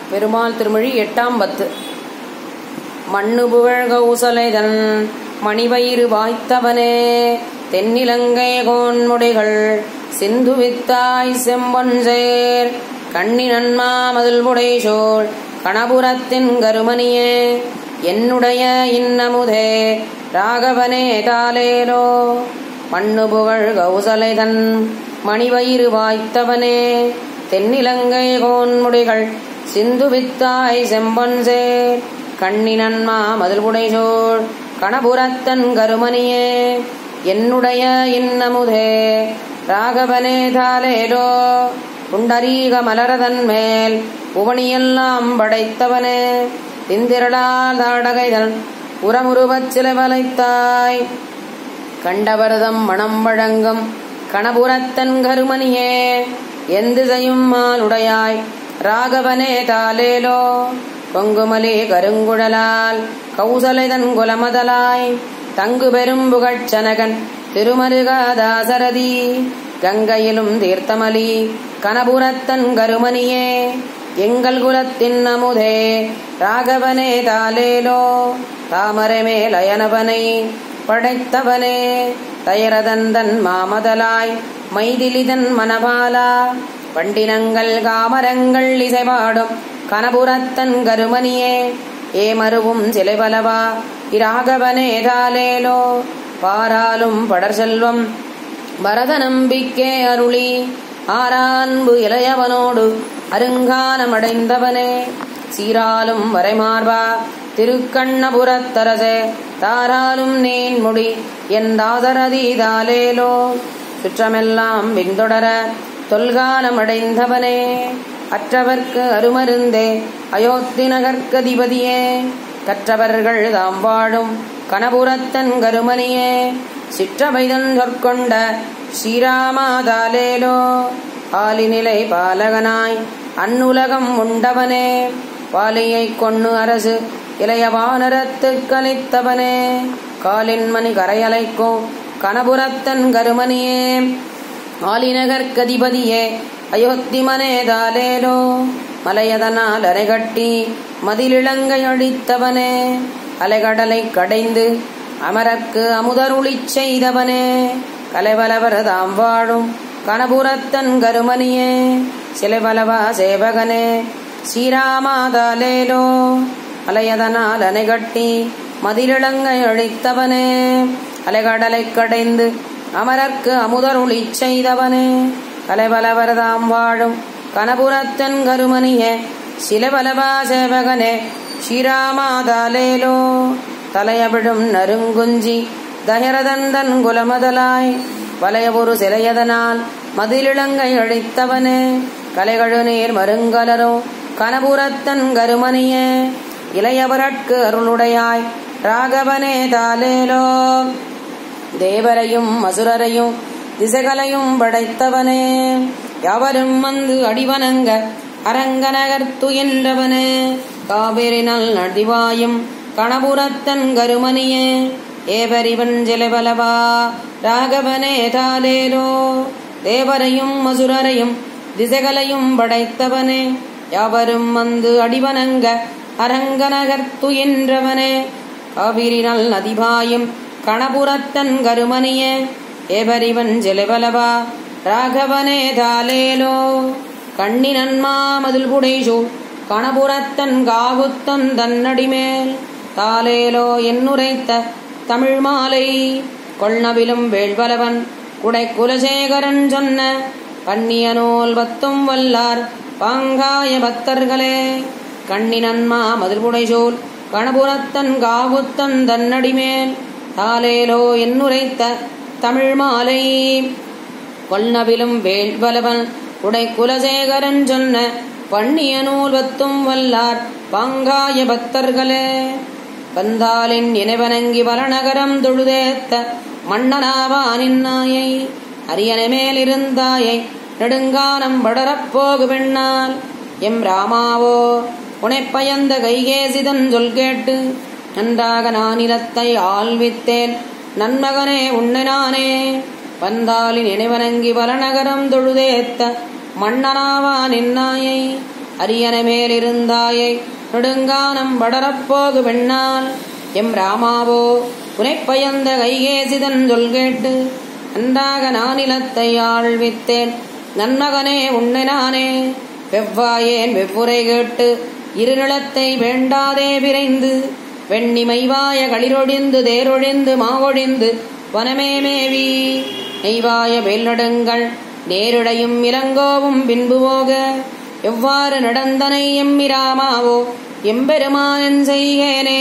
பெருமாள் திருமொழி எட்டாம் பத்து மண்ணு புகழ் கௌசலைதன் மணிவயிறு வாய்த்தவனே தென்னிலங்கை கோன்முடிகள் சிந்து வித்தாய் செம்பொன்சேர் கண்ணி நன்மா மதில் புடைசோள் கணபுரத்தின் கருமணியே என்னுடைய இன்னமுதே ராகவனே தாலேலோ மண்ணு புகழ் கௌசலைதன் மணிவயிறு வாய்த்தவனே தென்னிலங்கை கோன்முடிகள் சிந்து வித்தாய் செம்பொன்சேர் கண்ணினன்மா மதில் புடைசோள் கணபுரத்தன் கருமணியே என்னுடைய இன்னமுதே ராகவனே தாலேலோ புண்டரீக மலரதன் மேல் புவனியெல்லாம் படைத்தவனே திந்திரளால் தாடகைதன் உரமுருவச் சிலவலைத்தாய் கண்டவரதம் மணம் வழங்கும் கணபுரத்தன் கருமணியே எந்திசையும் மாலுடையாய் ராகவனே தாலேலோ கொங்குமலி கருங்குழலால் கௌசலைதன் குலமதலாய் தங்கு பெரும் புகழ்ச்சனகன் திருமருகாதாசரதி கங்கையிலும் தீர்த்தமலி கனபுரத்தன் கருமணியே எங்கள் குலத்தின் அமுதே ராகவனே தாலேலோ தாமரை மேலயனவனை படைத்தவனே தயரதந்தன் மாமதலாய் மைதிலிதன் மனபாலா பண்டினங்கள் காமரங்கள் இசைபாடும் கனபுரத்தன் கருமணியே ஏமருவும் சிலைபலவா இராகவனே தாலேலோ பாராலும் படர் செல்வம் பரத நம்பிக்கே அருளி ஆரான்பு இளையவனோடு அருங்கானமடைந்தவனே சீராலும் வரைமார்பா திருக்கண்ணபுரத்தரசே தாராலும் நேன்முடி எந்தாதரதீதாலேலோ சுற்றமெல்லாம் பின்தொடர தொல்காலமடைந்தவனே அற்றவர்க்கு அருமருந்தே அயோத்தி நகர்கதிபதியே கற்றவர்கள் தாம் வாழும் கனபுரத்தன் கருமணியே சிற்றவைதன் சொற்கொண்ட ஸ்ரீராமாதாலேலோ ஆலிநிலை பாலகனாய் அன்னுலகம் உண்டவனே வாலியை கொண்ணு அரசு இளைய வானரத்து கலித்தவனே காலின் மணி கரையலைக்கும் கனபுரத்தன் கருமணியே ஆலிநகர் கதிபதியே அயோத்தி மனேதாலேலோ மலையதனால் அரைகட்டி மதிலிழங்கை அழித்தவனே அலைகடலை கடைந்து அமரர்க்கு அமுதருளிச் செய்தவனே கலைவலவர் தாம் வாழும் கணபுரத்தன் கருமணியே சிலைவலவா சேவகனே ஸ்ரீராமாதாலேலோ அலையதனால் அணைகட்டி மதிலிழங்கை அழித்தவனே அலைகடலை கடைந்து அமரர்க்கு அமுதருளிச் செய்தவனே கலைவலவர் தாம் வாழும் கனபுரத்தன் கருமணியே சிலவலவா சேவகனே ஸ்ரீராமாதாலேலோ தலையவிழும் நறுங்குஞ்சி தயரதந்தன் குலமதலாய் வலையபுரு சிலையதனால் மதிலிழங்கை அழித்தவனே கலைகழு நீர் மருங்கலரோ கனபுரத்தன் கருமணியே இளையவரட்கு அருளுடையாய் ராகவனே தாலேலோ தேவரையும் மசுரரையும் திசைகளையும் படைத்தவனே யாவரும் வந்து அடிவனங்க அரங்கநகர்த்து என்றவனே காவிரினல் நடிவாயும் கணபுரத்தன் கருமணியே ஏவரிவன் ஜெலவலவா ராகவனே தாலேலோ தேவரையும் மசுரரையும் திசைகளையும் படைத்தவனே யாவரும் வந்து அடிவனங்க அரங்கநகர்த்து என்றவனே காவிரினல் நதிபாயும் கணபுரத்தன் கருமணியே ஏவரிவன் ஜெலவலவா ராகவனே தாலேலோ கண்ணினன்மா மதில் புடைசூ கணபுரத்தன் காகுத்தன் தன்னடிமேல் தாலேலோ என்னுரைத்த தமிழ் மாலை கொள்நவிலும் வேள்வலவன் குடை குலசேகரன் சொன்ன பன்னிய நூல் பத்தும் வல்லார் பாங்காய பக்தர்களே கண்ணினன்மா மதில் புடைசூல் கணபுரத்தன் காகுத்தன் தன்னடிமேல் தாலேலோ என்னுரைத்த தமிழ் மாலை கொல்நவிலும் வேள்வலவன் உடை குலசேகரன் சொன்ன பண்ணிய நூல்வத்தும் வல்லார் பாங்காய பக்தர்களே வந்தாலின் இணைவனங்கி வளநகரம் தொழுதேத்த மன்னனாவானின் நாயை அரியணை மேலிருந்தாயை நெடுங்கானம் படரப் போகு பெண்ணால் எம் ராமாவோ உனைப்பயந்த கைகேசிதன் சொல் கேட்டு நன்றாக நானிலத்தை ஆள்வித்தேன் நன்மகனே உன்னை நானே வந்தாலின் இணைவனங்கி வளநகரம் தொழுதேத்த மன்னனாவா நின்னாயை அரியன மேலிருந்தாயை நெடுங்கானம் வடரப்போகு வெண்ணால் எம் ராமாவோ உனைப்பயந்த கைகேசிதன் சொல் கேட்டு நன்றாக நானிலத்தை ஆழ்வித்தேன் நன்மகனே உன்னை நானே வெவ்வாயேன் வெவ்வுரை கேட்டு இருநிலத்தை வேண்டாதே விரைந்து வெண்ணிமைவாய களிரொழிந்து தேரொழிந்து மாவொழிந்து வனமே மேவி நெய்வாய வேல்நடுங்கள் நேரிடையும் இளங்கோவும் பின்பு போக எவ்வாறு நடந்தனை எம்மிராமாவோ எம்பெருமானன் செய்கேனே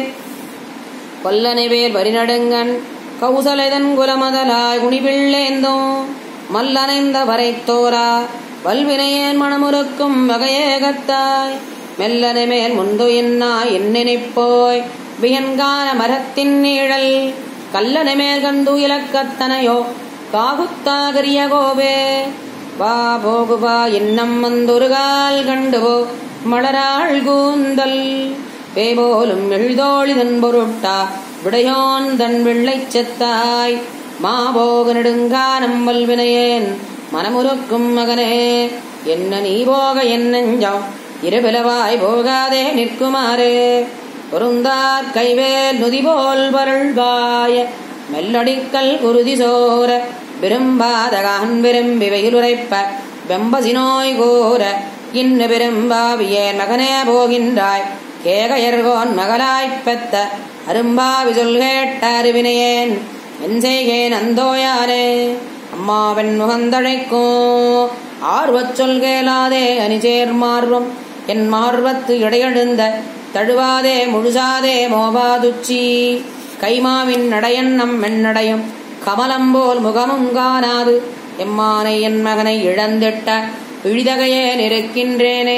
கொல்லனை வேல் வரிநடுங்கன் கௌசலைதன் குலமதலாய் குணிபிள்ளேந்தோ மல்லனைந்த வரைத்தோரா வல்வினையேன் மணமுறுக்கும் வகையேகத்தாய் மெல்லனை மேல் முந்து என்னாய் என்னினைப்போய் வியன்கான மரத்தின் நீழல் கல்லனை மேல் கந்து இலக்கத்தனையோ காகுத்தாகரிய கோவே வா போகு வா என்னம் வந்தொருகால் கண்டுவோ மலராள் கூந்தல் பேபோலும் எழுதோழிதன் பொருட்டா விடையோன் தன் வெள்ளைச் செத்தாய் மாபோக நெடுங்கானம் வல்வினையேன் மனமுறுக்கும் மகனே என்ன நீ போக என் நெஞ்சம் இருபிலவாய் போகாதே நிற்குமாறே பொருந்தார் கைவேல் நுதிபோல் வருள்வாய மெல்லடிக்கல் குருதி சோர விரும்பாதகான் விரும்பி வெயிலுரைப்ப வெம்பசினோய் கோர இன்னு விரும்பாவியே மகனே போகின்றாய் கேகையர்கோன் மகளாய்ப் பெத்த அரும்பாவி சொல் கேட்ட அறிவினையேன் என் செய்கேன் அந்தோயாரே அம்மாவன் முகந்தழைக்கும் ஆர்வச் சொல் கேளாதே அணிசேர் மார்வம் என் மார்வத்து இடையெழுந்த தழுவாதே முழுசாதே மோபாதுச்சி கைமாவின் நடையன் நம் மென்னடையும் கமலம்போல் முகமும் காணாது எம்மானை என் மகனை இழந்திட்ட இழிதகையே நிற்கின்றேனே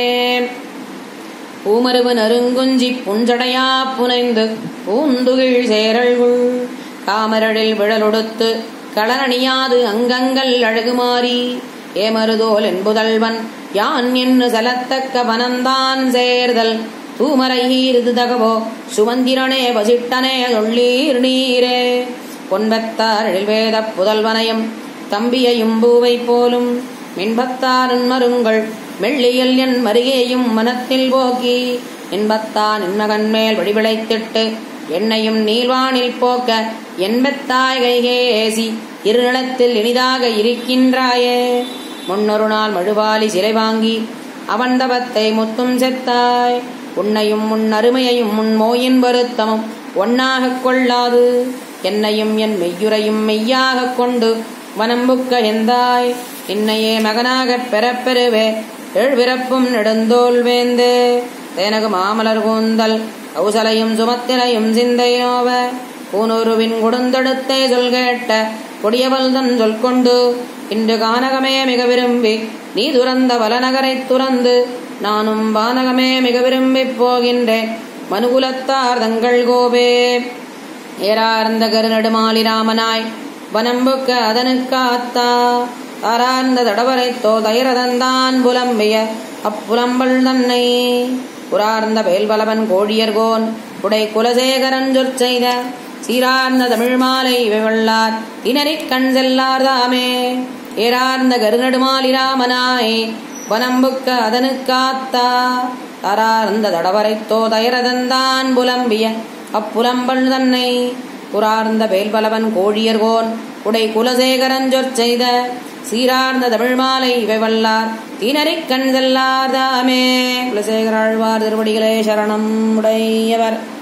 பூமருவு நறுங்குஞ்சி புஞ்சடையா புனைந்து பூந்துகிழ் சேரல்குள் காமரழில் விழலொடுத்து களரணியாது அங்கங்கள் அழகுமாறி ஏமருதோல் என்புதல்வன் யான் என்று செலத்தக்க வனந்தான் சேர்தல் தூமரை ஈருது தகவோ சுமந்திரனே வசிட்டனே சொல்லீர் நீரே பொன்பத்தார் எழில்வேத புதல்வனையும் தம்பியையும் பூவை போலும் மின்பத்தாரன் மருங்கள் மெல்லியல் என் மருகேயும் மனத்தில் போக்கி இன்பத்தான் இன்மகன் மேல் வடிவிளைத்திட்டு என்னையும் நீர்வானில் போக்க என்பத்தாய் கைகேசி இருநிலத்தில் இனிதாக இருக்கின்றாயே முன்னொரு நாள் மழுவாலி சிலை வாங்கி அவன் தவத்தை முத்தும் செத்தாய் உன்னையும் உன் அருமையையும் உன் மோயின் வருத்தமும் ஒன்னாகக் கொள்ளாது என்னையும் என் மெய்யுரையும் மெய்யாகக் கொண்டு வனம்புக்க எந்தாய் இன்னையே மகனாகப் பெறப்பெறுவே எழுபிறப்பும் நெடுந்தோல் வேந்து தேனகு மாமலர் கூந்தல் கௌசலையும் சுமத்திரையும் சிந்தை நோவ பூனூருவின் கொடுந்தெடுத்தே சொல் கேட்ட கொடியவள் தன் சொல் கொண்டு இன்று கானகமே மிக விரும்பி நீ துறந்த வலநகரைத் துறந்து நானும் வானகமே மிக விரும்பிப் போகின்றேன் மனுகுலத்தார் தங்கள் கோபே ஏறார்ந்த கருநடுமாலி ராமனாய் வனம்புக்க அதனுக்காத்தா தாரார்ந்த தடவரைத்தோ தைரதந்தான் புலம்பிய அப்புலம்பல் தன்னை புறார்ந்த வேல்வலவன் கோழியர்கோன் உடை குலசேகரன் சொற்செய்த சீரார்ந்த தமிழ் மாலை வெள்ளார் திணறிக் கண் செல்லார் தாமே ஏறார்ந்த கருநடுமாலி ராமனாய் வனம்புக்க அதனுக்காத்தா தாரார்ந்த தடவரைத்தோ தைரதந்தான் புலம்பிய அப்புலம்பல் தன்னை புறார்ந்த வேல்வலவன் கோழியர்கோன் உடை குலசேகரன் சொற்செய்த சீரார்ந்த தமிழ் மாலை இவை வல்லார் தீனறிக் கண் செல்லார் தாமே குலசேகராழ்வார் திருவடிகளே சரணம் உடையவர்